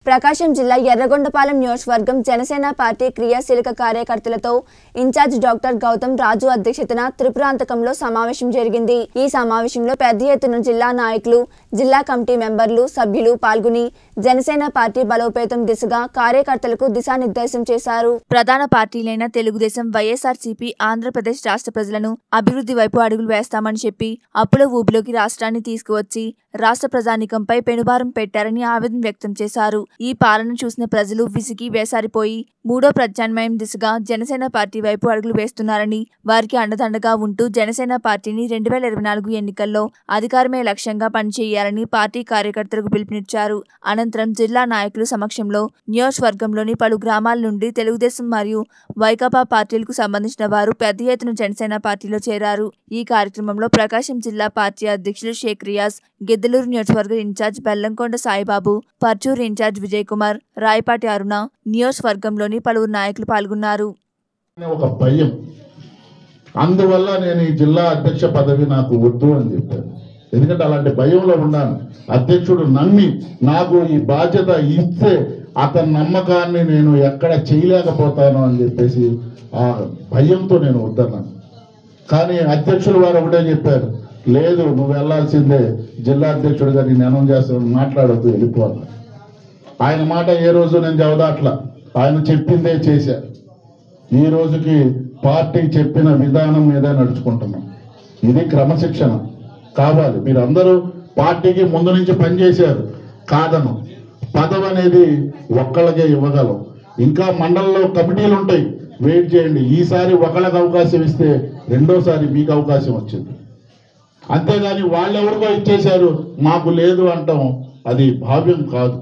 ప్రకాశం జిల్లా ఎర్రగొండపాలెం నియోజకవర్గం జనసేన పార్టీ క్రియాశీలక కార్యకర్తలతో ఇన్ఛార్జ్ డాక్టర్ గౌతమ్ రాజు అధ్యక్షతన త్రిపురాంతకంలో సమావేశం జరిగింది ఈ సమావేశంలో పెద్ద ఎత్తున జిల్లా నాయకులు జిల్లా కమిటీ మెంబర్లు సభ్యులు పాల్గొని జనసేన పార్టీ బలోపేతం దిశగా కార్యకర్తలకు దిశానిర్దేశం చేశారు ప్రధాన పార్టీలైన తెలుగుదేశం వైఎస్ఆర్సీపీ ఆంధ్రప్రదేశ్ రాష్ట్ర ప్రజలను అభివృద్ధి వైపు అడుగులు వేస్తామని చెప్పి అప్పుల ఊబిలోకి రాష్ట్రాన్ని తీసుకువచ్చి రాష్ట్ర ప్రజానికంపై పెనుభారం పెట్టారని ఆవేదన వ్యక్తం చేశారు ఈ పాలన చూసిన ప్రజలు విసిగి వేసారిపోయి మూడో ప్రత్యామ్నాయం దిశగా జనసేన పార్టీ వైపు అడుగులు వేస్తున్నారని వారికి అండదండగా ఉంటూ జనసేన పార్టీని రెండు వేల ఇరవై నాలుగు ఎన్నికల్లో అధికారమే లక్ష్యంగా పనిచేయాలని పార్టీ కార్యకర్తలకు పిలుపునిచ్చారు అనంతరం జిల్లా నాయకుల సమక్షంలో నియోజకవర్గంలోని పలు గ్రామాల నుండి తెలుగుదేశం మరియు వైకాపా పార్టీలకు సంబంధించిన వారు పెద్ద ఎత్తున జనసేన పార్టీలో చేరారు ఈ కార్యక్రమంలో ప్రకాశం జిల్లా పార్టీ అధ్యక్షులు షేక్ రియాజ్ గిద్దలూరు నియోజకవర్గ ఇన్ఛార్జ్ బెల్లంకొండ సాయిబాబు పర్చూరు ఇన్ఛార్జ్ విజయ్ కుమార్ రాయపాటి అరుణ నియోజకవర్గంలోని పలువురు నాయకులు పాల్గొన్నారు అనే ఒక భయం అందువల్ల నేను ఈ జిల్లా అధ్యక్ష పదవి నాకు వద్దు అని చెప్పాను ఎందుకంటే అలాంటి భయంలో ఉన్నాను అధ్యక్షుడు నమ్మి నాకు ఈ బాధ్యత ఇస్తే అతని నమ్మకాన్ని నేను ఎక్కడ చేయలేకపోతాను అని చెప్పేసి ఆ భయంతో నేను వద్దన్నాను కానీ అధ్యక్షులు వారు ఒకటే చెప్పారు లేదు నువ్వు వెళ్ళాల్సిందే జిల్లా అధ్యక్షుడిగా నేను అనౌన్స్ చేస్తాను మాట్లాడొద్దు వెళ్ళిపోవాలి ఆయన మాట ఏ రోజు నేను చదవదాట్లా ఆయన చెప్పిందే చేశా ఈ రోజుకి పార్టీ చెప్పిన విధానం మీద నడుచుకుంటున్నాం ఇది క్రమశిక్షణ కావాలి మీరు అందరూ పార్టీకి ముందు నుంచి పనిచేశారు కాదను పదవి అనేది ఒక్కళ్ళకే ఇవ్వగలం ఇంకా మండలంలో కమిటీలు ఉంటాయి వెయిట్ చేయండి ఈసారి ఒకళ్ళకి అవకాశం ఇస్తే రెండోసారి మీకు అవకాశం వచ్చింది అంతేగాని వాళ్ళెవరికో ఇచ్చేశారు మాకు లేదు అంటాం అది భావ్యం కాదు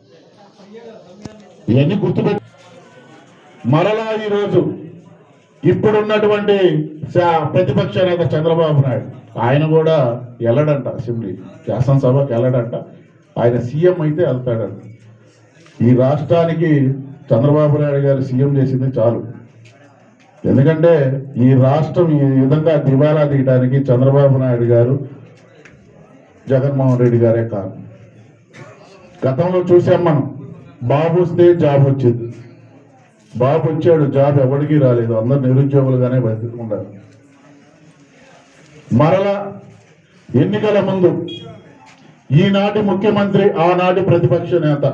ఇవన్నీ గుర్తుపెట్టి మరలా ఈరోజు ఇప్పుడున్నటువంటి శా- ప్రతిపక్ష నేత చంద్రబాబు నాయుడు ఆయన కూడా వెళ్ళడంట అసెంబ్లీ శాసనసభకి వెళ్ళడంట ఆయన సీఎం అయితే వెళ్తాడంట ఈ రాష్ట్రానికి చంద్రబాబు నాయుడు గారు సీఎం చేసింది చాలు ఎందుకంటే ఈ రాష్ట్రం ఈ విధంగా దివాలా తీయడానికి చంద్రబాబు నాయుడు గారు జగన్మోహన్ రెడ్డి గారే కారణం గతంలో చూసాం మనం బాబు వస్తే జాబ్ వచ్చింది బాబు వచ్చాడు జాబ్ ఎవరికి రాలేదు అందరు నిరుద్యోగులుగానే బతుకున్నారు మరలా ఎన్నికల ముందు ఈనాటి ముఖ్యమంత్రి ఆనాటి ప్రతిపక్ష నేత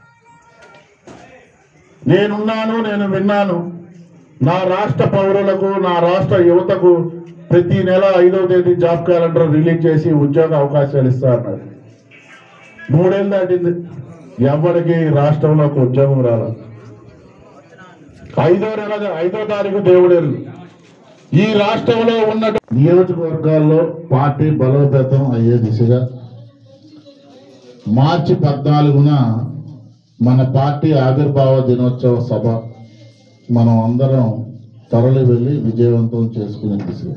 నేనున్నాను నేను విన్నాను నా రాష్ట్ర పౌరులకు నా రాష్ట్ర యువతకు ప్రతి నెల ఐదవ తేదీ జాబ్ క్యాలెండర్ రిలీజ్ చేసి ఉద్యోగ అవకాశాలు ఇస్తా అన్నాడు మూడేళ్ళు దాటింది ఎవరికి రాష్ట్రంలో ఒక ఉద్యోగం రాల ఐదో నెల ఐదో తారీఖు దేవుడేరు ఈ రాష్ట్రంలో ఉన్న నియోజకవర్గాల్లో పార్టీ బలోపేతం అయ్యే దిశగా మార్చి పద్నాలుగున మన పార్టీ ఆవిర్భావ దినోత్సవ సభ మనం అందరం తరలి వెళ్ళి విజయవంతం చేసుకునే దిశగా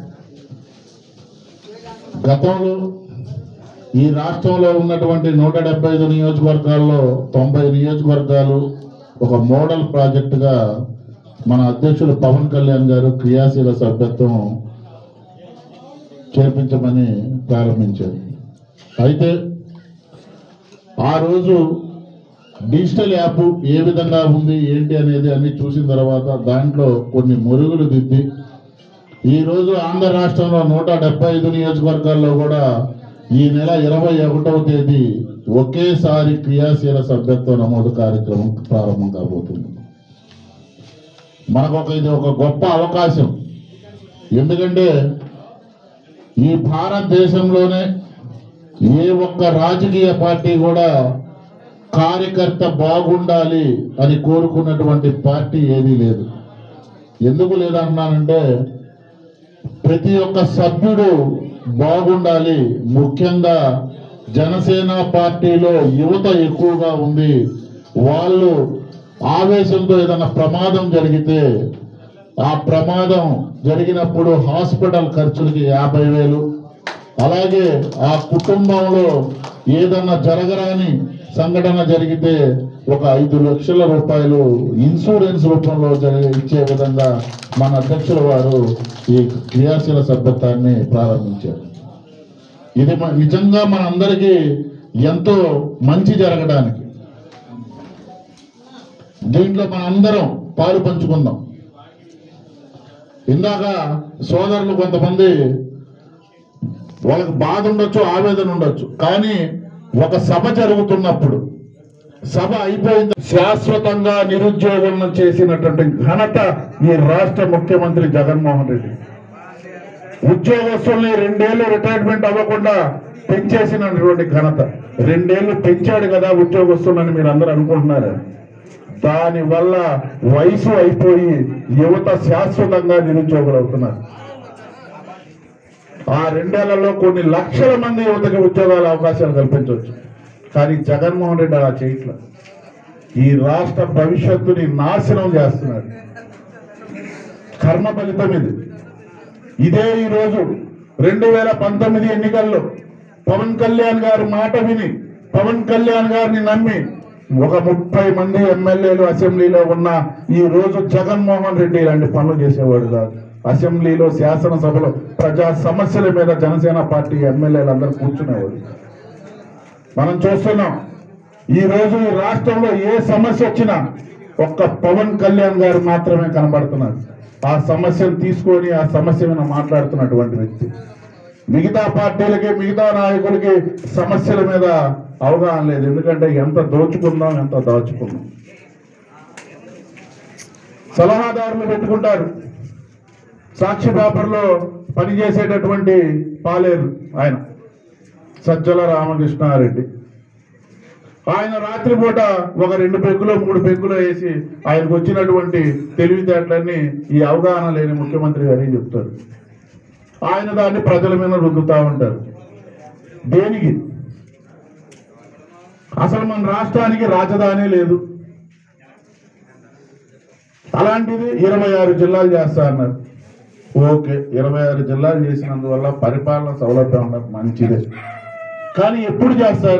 గతంలో ఈ రాష్ట్రంలో ఉన్నటువంటి నూట డెబ్బై ఐదు నియోజకవర్గాల్లో తొంభై నియోజకవర్గాలు ఒక మోడల్ ప్రాజెక్టుగా మన అధ్యక్షులు పవన్ కళ్యాణ్ గారు క్రియాశీల సభ్యత్వం చేర్పించమని ప్రారంభించారు అయితే ఆ రోజు డిజిటల్ యాప్ ఏ విధంగా ఉంది ఏంటి అనేది అన్ని చూసిన తర్వాత దాంట్లో కొన్ని మురుగులు దిద్ది ఈ రోజు ఆంధ్ర రాష్ట్రంలో నూట డెబ్బై ఐదు నియోజకవర్గాల్లో కూడా ఈ నెల ఇరవై ఒకటవ తేదీ ఒకేసారి క్రియాశీల సభ్యత్వ నమోదు కార్యక్రమం ప్రారంభం కాబోతుంది మనకు ఒక ఇది ఒక గొప్ప అవకాశం ఎందుకంటే ఈ భారతదేశంలోనే ఏ ఒక్క రాజకీయ పార్టీ కూడా కార్యకర్త బాగుండాలి అని కోరుకున్నటువంటి పార్టీ ఏదీ లేదు ఎందుకు లేదంటున్నానంటే ప్రతి ఒక్క సభ్యుడు బాగుండాలి ముఖ్యంగా జనసేన పార్టీలో యువత ఎక్కువగా ఉంది వాళ్ళు ఆవేశంతో ఏదైనా ప్రమాదం జరిగితే ఆ ప్రమాదం జరిగినప్పుడు హాస్పిటల్ ఖర్చులకి యాభై వేలు అలాగే ఆ కుటుంబంలో ఏదన్నా జరగరాని సంఘటన జరిగితే ఒక ఐదు లక్షల రూపాయలు ఇన్సూరెన్స్ రూపంలో జరిగే ఇచ్చే విధంగా మన అధ్యక్షుల వారు ఈ క్రియాశీల సభ్యత్వాన్ని ప్రారంభించారు ఇది మ- నిజంగా మనందరికీ ఎంతో మంచి జరగడానికి దీంట్లో మనందరం పాలు పంచుకుందాం ఇందాక సోదరులు కొంతమంది వాళ్ళకి బాధ ఉండొచ్చు ఆవేదన ఉండొచ్చు కానీ ఒక సభ జరుగుతున్నప్పుడు సభ అయిపోయిన శాశ్వతంగా నిరుద్యోగులను చేసినటువంటి ఘనత ఈ రాష్ట్ర ముఖ్యమంత్రి జగన్మోహన్ రెడ్డి ఉద్యోగస్తుల్ని రెండేళ్లు రిటైర్మెంట్ అవ్వకుండా పెంచేసినటువంటి ఘనత రెండేళ్లు పెంచాడు కదా ఉద్యోగస్తులని మీరు అందరూ అనుకుంటున్నారు దాని వల్ల వయసు అయిపోయి యువత శాశ్వతంగా నిరుద్యోగులు అవుతున్నారు ఆ రెండేళ్లలో కొన్ని లక్షల మంది యువతకి ఉద్యోగాల అవకాశాలు కల్పించవచ్చు కానీ జగన్మోహన్ రెడ్డి అలా చేయట్ల ఈ రాష్ట్ర భవిష్యత్తుని నాశనం చేస్తున్నాడు కర్మ ఫలితం ఇది ఇదే ఈ రోజు రెండు వేల పంతొమ్మిది ఎన్నికల్లో పవన్ కళ్యాణ్ గారి మాట విని పవన్ కళ్యాణ్ గారిని నమ్మి ఒక ముప్పై మంది ఎమ్మెల్యేలు అసెంబ్లీలో ఉన్న ఈ రోజు జగన్మోహన్ రెడ్డి ఇలాంటి పనులు చేసేవాడు కాదు అసెంబ్లీలో శాసనసభలో ప్రజా సమస్యల మీద జనసేన పార్టీ ఎమ్మెల్యేలు అందరూ కూర్చునేవాడు మనం చూస్తున్నాం ఈ రోజు ఈ రాష్ట్రంలో ఏ సమస్య వచ్చినా ఒక్క పవన్ కళ్యాణ్ గారు మాత్రమే కనబడుతున్నారు ఆ సమస్యను తీసుకొని ఆ సమస్య మీద మాట్లాడుతున్నటువంటి వ్యక్తి మిగతా పార్టీలకి మిగతా నాయకులకి సమస్యల మీద అవగాహన లేదు ఎందుకంటే ఎంత దోచుకుందాం ఎంత దాచుకుందాం సలహాదారులు పెట్టుకుంటారు సాక్షి పేపర్లో పనిచేసేటటువంటి పాలేరు ఆయన సజ్జల రామకృష్ణారెడ్డి ఆయన రాత్రిపూట ఒక రెండు పెగ్గులో మూడు పెగ్గులో వేసి ఆయనకు వచ్చినటువంటి తెలివితేటలన్నీ ఈ అవగాహన లేని ముఖ్యమంత్రి గారికి చెప్తారు ఆయన దాన్ని ప్రజల మీద రుద్దుతా ఉంటారు దేనికి అసలు మన రాష్ట్రానికి రాజధాని లేదు అలాంటిది ఇరవై ఆరు జిల్లాలు చేస్తా అన్నారు ఓకే ఇరవై ఆరు జిల్లాలు చేసినందువల్ల పరిపాలన సౌలభ్యం ఉన్నది మంచిదే కానీ ఎప్పుడు చేస్తారు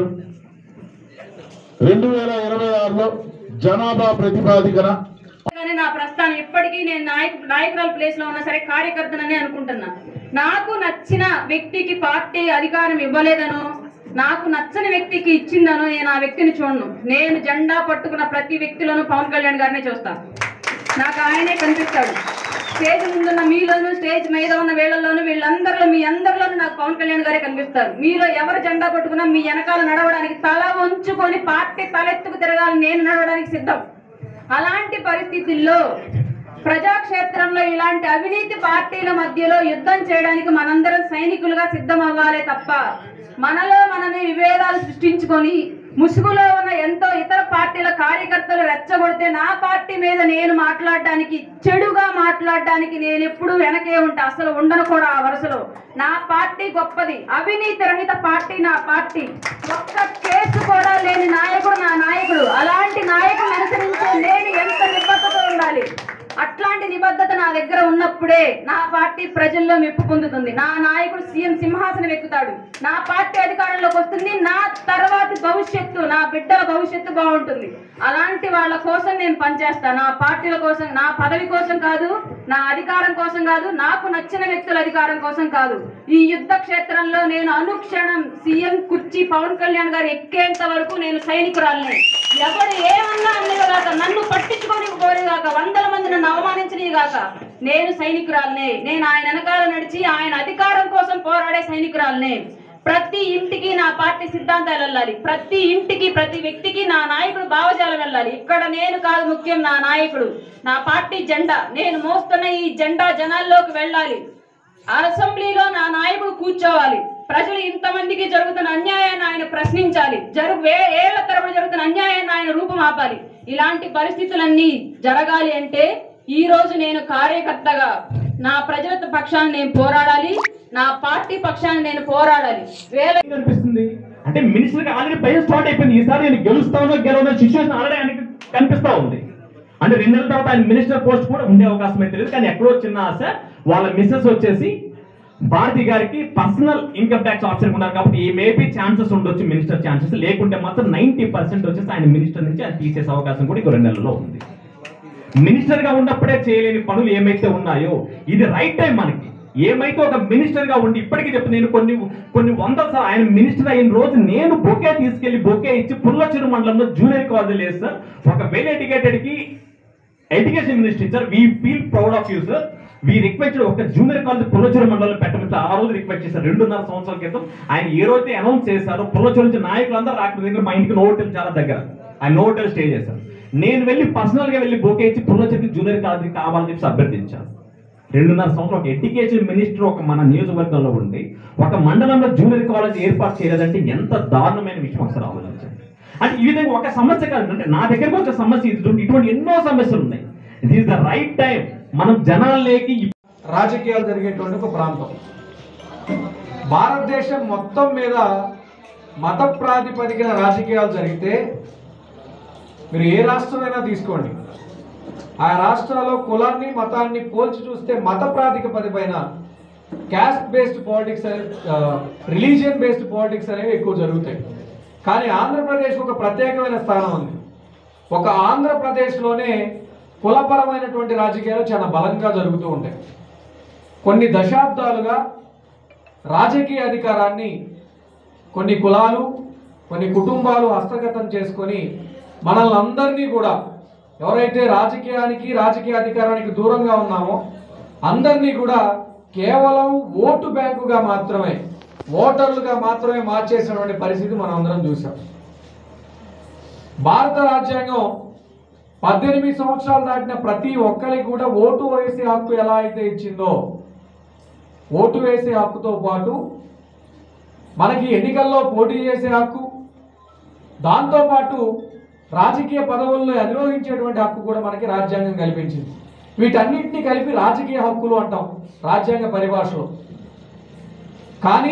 రెండు వేల ఇరవై ఆరులో జనాభా ప్రతిపాదికన కానీ నా ప్రస్థానం ఇప్పటికీ నేను నాయకు నాయకురాలు ప్లేస్ లో ఉన్నా సరే కార్యకర్తనని అనుకుంటున్నా నాకు నచ్చిన వ్యక్తికి పార్టీ అధికారం ఇవ్వలేదనో నాకు నచ్చని వ్యక్తికి ఇచ్చిందనో నేను ఆ వ్యక్తిని చూడను నేను జెండా పట్టుకున్న ప్రతి వ్యక్తిలోనూ పవన్ కళ్యాణ్ గారినే చూస్తా నాకు ఆయనే కనిపిస్తాడు స్టేజ్ ముందున్న మీలోను స్టేజ్ మీద ఉన్న వీళ్ళలోను వీళ్ళందరిలో మీ అందరిలోనూ నాకు పవన్ కళ్యాణ్ గారే కనిపిస్తారు మీలో ఎవరు జెండా పట్టుకున్నా మీ వెనకాల నడవడానికి తల వంచుకొని పార్టీ తలెత్తుకు తిరగాలి నేను నడవడానికి సిద్ధం అలాంటి పరిస్థితుల్లో ప్రజాక్షేత్రంలో ఇలాంటి అవినీతి పార్టీల మధ్యలో యుద్ధం చేయడానికి మనందరం సైనికులుగా సిద్ధం అవ్వాలే తప్ప మనలో మనని విభేదాలు సృష్టించుకొని ముసుగులో ఉన్న ఎంతో ఇతర పార్టీల కార్యకర్తలు రెచ్చగొడితే నా పార్టీ మీద నేను మాట్లాడడానికి చెడుగా మాట్లాడడానికి నేను ఎప్పుడూ వెనకే ఉంటా అసలు ఉండను కూడా ఆ వరుసలో నా పార్టీ గొప్పది అవినీతి రహిత పార్టీ నా పార్టీ ఒక్క కేసు కూడా లేని నాయకుడు నా నాయకుడు అలాంటి నాయకుడు అనుసరించే నేను ఎంత నిబద్ధత ఉండాలి అట్లాంటి నిబద్ధత నా దగ్గర ఉన్నప్పుడే నా పార్టీ ప్రజల్లో మెప్పు పొందుతుంది నా నాయకుడు సీఎం సింహాసనం ఎక్కుతాడు నా పార్టీ అధికారంలోకి వస్తుంది నా తర్వాతి భవిష్యత్తు నా బిడ్డల భవిష్యత్తు బాగుంటుంది అలాంటి వాళ్ళ కోసం నేను పనిచేస్తా నా పార్టీల కోసం నా పదవి కోసం కాదు నా అధికారం కోసం కాదు నాకు నచ్చిన వ్యక్తుల అధికారం కోసం కాదు ఈ యుద్ధ క్షేత్రంలో నేను అనుక్షణం సీఎం కుర్చీ పవన్ కళ్యాణ్ గారు ఎక్కేంత వరకు నేను సైనికురాలిని ఎవరు ఏమన్నా అన్నగాక నన్ను పట్టించుకొని పోలేగాక వందల మంది నన్ను అవమానించని గాక నేను సైనికురాలనే నేను ఆయన వెనకాల నడిచి ఆయన అధికారం కోసం పోరాడే సైనికురాలనే ప్రతి ఇంటికి నా పార్టీ సిద్ధాంతాలు వెళ్ళాలి ప్రతి ఇంటికి ప్రతి వ్యక్తికి నా నాయకుడు భావజాలం వెళ్ళాలి ఇక్కడ నేను కాదు ముఖ్యం నా నాయకుడు నా పార్టీ జెండా నేను మోస్తున్న ఈ జెండా జనాల్లోకి వెళ్ళాలి అసెంబ్లీలో నా నాయకుడు కూర్చోవాలి ప్రజలు ఇంతమందికి జరుగుతున్న అన్యాయాన్ని ఆయన ప్రశ్నించాలి జరుగు వే- ఏళ్ల తరబడి జరుగుతున్న అన్యాయాన్ని ఆయన రూపుమాపాలి ఇలాంటి పరిస్థితులన్నీ జరగాలి అంటే ఈ రోజు నేను కార్యకర్తగా నా ప్రజల పక్షాన్ని నేను పోరాడాలి నా పార్టీ పక్షాన్ని నేను పోరాడాలి వేల కనిపిస్తుంది అంటే మినిస్టర్ కి ఆల్రెడీ భయం స్టార్ట్ అయిపోయింది ఈసారి నేను గెలుస్తానో గెలవనో సిచ్యువేషన్ ఆల్రెడీ ఆయనకి కనిపిస్తా ఉంది అంటే రెండు నెలల తర్వాత ఆయన మినిస్టర్ పోస్ట్ కూడా ఉండే అవకాశం అయితే లేదు కానీ ఎక్కడో చిన్న ఆశ వాళ్ళ మిస్సెస్ వచ్చేసి భారతి గారికి పర్సనల్ ఇన్కమ్ ట్యాక్స్ ఆఫీసర్ ఉన్నారు కాబట్టి ఈ మేబీ ఛాన్సెస్ ఉండొచ్చు మినిస్టర్ ఛాన్సెస్ లేకుంటే మాత్రం నైన్టీ పర్సెంట్ వచ్చేసి ఆయన మినిస్టర్ నుంచి ఆయన తీసేసే అవకాశం కూడా ఇంకో రెండు నెలల్లో ఉంది మినిస్టర్ గా ఉన్నప్పుడే చేయలేని పనులు ఏమైతే ఉన్నాయో ఇది రైట్ టైం మనకి ఏమైతే ఒక మినిస్టర్ గా ఉండి ఇప్పటికీ చెప్పి నేను కొన్ని కొన్ని వందల సార్లు ఆయన మినిస్టర్ అయిన రోజు నేను బొకే తీసుకెళ్లి బొకే ఇచ్చి పుల్లచెరు మండలంలో జూనియర్ కాలేజ్ లేదు సార్ ఒక వెల్ ఎడ్యుకేటెడ్ కి education minister sir we feel proud of you sir we request ఒక జూనియర్ కాలేజ్ పుల్లచెరు మండలంలో పెట్టమని సార్ ఆ రోజు రిక్వెస్ట్ చేశారు రెండున్నర సంవత్సరాల క్రితం ఆయన ఏ రోజైతే అనౌన్స్ చేశారో పుల్లచెరు నుంచి నాయకులందరూ రాకపోతే దగ్గర మా ఇంటికి నోటెల్ చాలా దగ్గర ఆయన నోటెల్ స్టే చేశారు నేను వెళ్ళి పర్సనల్ గా వెళ్ళి బొకే ఇచ్చి పుల్లచెరుకి జూనియర్ కాలేజ్ కావాలని చెప్పి అభ్యర్థించాను రెండున్నర సంవత్సరం ఒక ఎడ్యుకేషన్ మినిస్టర్ ఒక మన నియోజకవర్గంలో ఉండి ఒక మండలంలో జూనియర్ కాలేజ్ ఏర్పాటు చేయలేదంటే ఎంత దారుణమైన విషయం ఒకసారి ఆలోచించండి అంటే ఈ విధంగా ఒక సమస్య కాదు అంటే నా దగ్గరకు ఒక సమస్య ఇటువంటి ఇటువంటి ఎన్నో సమస్యలు ఉన్నాయి it is the right time మనం జనాల్లోకి రాజకీయాలు జరిగేటువంటి ఒక ప్రాంతం భారతదేశం మొత్తం మీద మత ప్రాతిపదికన రాజకీయాలు జరిగితే మీరు ఏ రాష్ట్రమైనా తీసుకోండి ఆ రాష్ట్రాల్లో కులాన్ని మతాన్ని పోల్చి చూస్తే మత ప్రాతిపదికపైన caste based politics religion based politics అనేవి ఎక్కువ జరుగుతాయి కానీ ఆంధ్రప్రదేశ్ ఒక ప్రత్యేకమైన స్థానం ఉంది ఒక ఆంధ్రప్రదేశ్లోనే కులపరమైనటువంటి రాజకీయాలు చాలా బలంగా జరుగుతూ ఉంటాయి కొన్ని దశాబ్దాలుగా రాజకీయ అధికారాన్ని కొన్ని కులాలు కొన్ని కుటుంబాలు హస్తగతం చేసుకొని మనల్ని అందరినీ కూడా ఎవరైతే రాజకీయానికి రాజకీయ అధికారానికి దూరంగా ఉన్నామో అందరినీ కూడా కేవలం ఓటు బ్యాంకుగా మాత్రమే ఓటర్లుగా మాత్రమే మార్చేసినటువంటి పరిస్థితి మనం అందరం చూసాం భారత రాజ్యాంగం పద్దెనిమిది సంవత్సరాలు దాటిన ప్రతి ఒక్కరికి కూడా ఓటు వేసే హక్కు ఎలా అయితే ఇచ్చిందో ఓటు వేసే హక్కుతో పాటు మనకి ఎన్నికల్లో పోటీ చేసే హక్కు దాంతోపాటు రాజకీయ పదవులను అధిరోహించేటువంటి హక్కు కూడా మనకి రాజ్యాంగం కల్పించింది వీటన్నిటిని కలిపి రాజకీయ హక్కులు అంటాం రాజ్యాంగ పరిభాషలో కానీ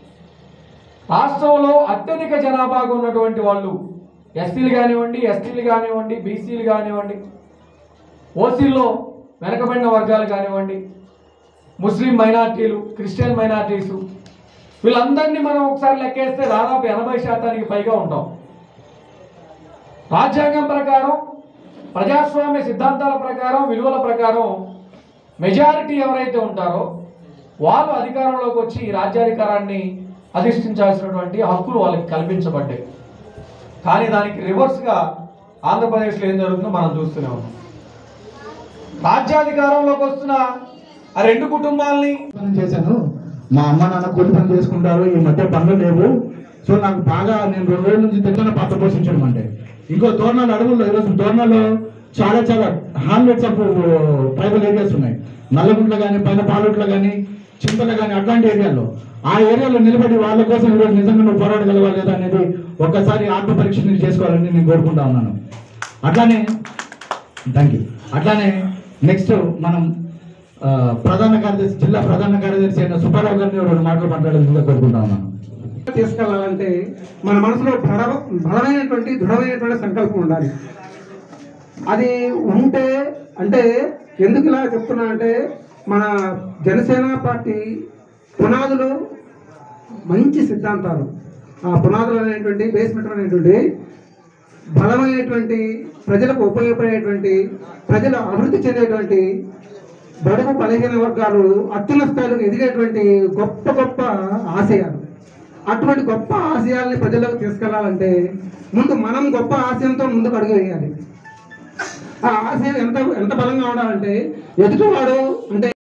రాష్ట్రంలో అత్యధిక జనాభాగా ఉన్నటువంటి వాళ్ళు ఎస్సీలు కానివ్వండి ఎస్టీలు కానివ్వండి బీసీలు కానివ్వండి ఓసీల్లో వెనకబడిన వర్గాలు కానివ్వండి ముస్లిం మైనార్టీలు క్రిస్టియన్ మైనార్టీసు వీళ్ళందరినీ మనం ఒకసారి లెక్కేస్తే దాదాపు ఎనభై శాతానికి పైగా ఉంటాం రాజ్యాంగం ప్రకారం ప్రజాస్వామ్య సిద్ధాంతాల ప్రకారం విలువల ప్రకారం మెజారిటీ ఎవరైతే ఉంటారో వాళ్ళు అధికారంలోకి వచ్చి ఈ రాజ్యాధికారాన్ని అధిష్ఠించాల్సినటువంటి హక్కులు వాళ్ళకి కల్పించబడ్డాయి కానీ దానికి రివర్స్గా ఆంధ్రప్రదేశ్లో ఏం జరుగుతుందో మనం చూస్తూనే ఉన్నాం రాజ్యాధికారంలోకి వస్తున్న ఆ రెండు కుటుంబాలని పని చేశాను మా అమ్మ నాన్న కూలి పని చేసుకుంటారు ఈ మధ్య పనులు లేవు సో నాకు బాగా నేను రెండు రోజుల నుంచి తెలంగాణ పాత్ర పోషించడం అంటే ఇంకో తోరణాలు అడవుల్లో ఈరోజు తోరణాల్లో చాలా చాలా హండ్రెడ్స్ ఆఫ్ ట్రైబల్ ఏరియాస్ ఉన్నాయి నల్లగుంట్ల కానీ పైన పాలూట్ల కానీ చింతల కానీ అట్లాంటి ఏరియాలో ఆ ఏరియాలో నిలబడి వాళ్ళ కోసం ఈరోజు నిజంగా నువ్వు పోరాడగలవా లేదా అనేది ఒక్కసారి ఆత్మ పరీక్ష నేను చేసుకోవాలని నేను కోరుకుంటా ఉన్నాను అట్లానే థ్యాంక్ యూ అట్లానే నెక్స్ట్ మనం ఆ, ప్రధాన కార్యదర్శి జిల్లా ప్రధాన కార్యదర్శి అయిన సుబ్బారావు గారిని రెండు మాటలు మాట్లాడాలని కోరుకుంటా ఉన్నాను తీసుకెళ్లాలంటే మన మనసులో బల బలమైనటువంటి దృఢమైనటువంటి సంకల్పం ఉండాలి అది ఉంటే అంటే ఎందుకు ఇలా చెప్తున్నా అంటే మన జనసేన పార్టీ పునాదులు మంచి సిద్ధాంతాలు ఆ పునాదులు అనేటువంటి బేస్మెంట్ అనేటువంటి బలమైనటువంటి ప్రజలకు ఉపయోగపడేటువంటి ప్రజలు అభివృద్ధి చెందేటువంటి బడుగు బలహీన వర్గాలు అత్యున్న స్థాయిలకు ఎదిగేటువంటి గొప్ప గొప్ప ఆశయాలు అటువంటి గొప్ప ఆశయాల్ని ప్రజలకు తీసుకెళ్లాలంటే ముందు మనం గొప్ప ఆశయంతో ముందుకు అడుగు వేయాలి ఆ ఆశయం ఎంత ఎంత బలంగా ఉండాలంటే ఎదుటివాడు అంటే